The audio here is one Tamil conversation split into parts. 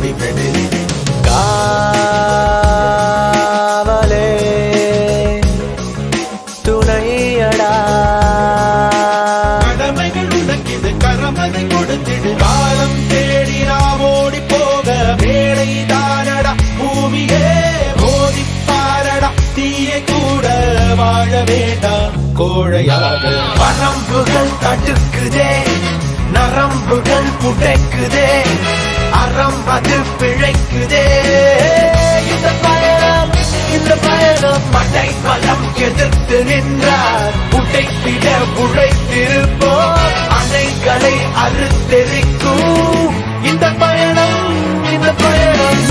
முடிவெடு காவலே துணையடா கடமைகள் உனக்கிது கரமதை கொடுத்திடு காலம் தேடி நாம் ஓடி போக வேலை தானடா பூமியே மோதி பாரடா தீயை கூட வாழ வேண்டாம் கோழையாக வரம்புகள் தடுக்குதே நரம்புகள் புடைக்குதே அறம்பது பிழைக்குதே இந்த பயணம் இந்த பயணம் மடை பலம் எதிர்த்து நின்றார் உடைத்திட உழைத்திருப்போம் அணைகளை அறுத்தெரிக்கும் இந்த பயணம் இந்த பயணம்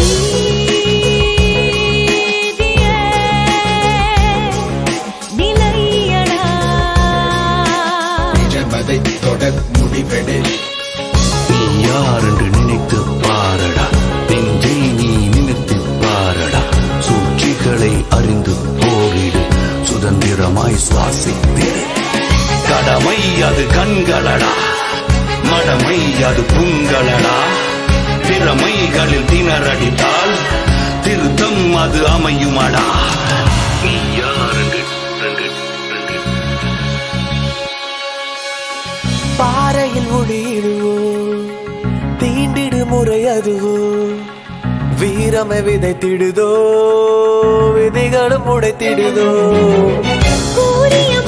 நீதியே நிலையடா நிஜமதை தொடர் முடிவெடு நீ யார் என்று நினைத்து பாரடா நெஞ்சை நீ நினைத்து பாரடா சூழ்ச்சிகளை அறிந்து போரிடு சுதந்திரமாய் சுவாசித்திடு கடமை அது கண்களடா மடமை அது புண்களடா திறமைகளில் திணறடித்தால் திருத்தம் அது அமையுமடா நீ யார் என்று என்று என்று பாறையில் ஒளியிடுவோ தீண்டிடு முறை அதுவோ வீரமை விதைத்திடுதோ விதிகளும் உடைத்திடுதோ கூறிய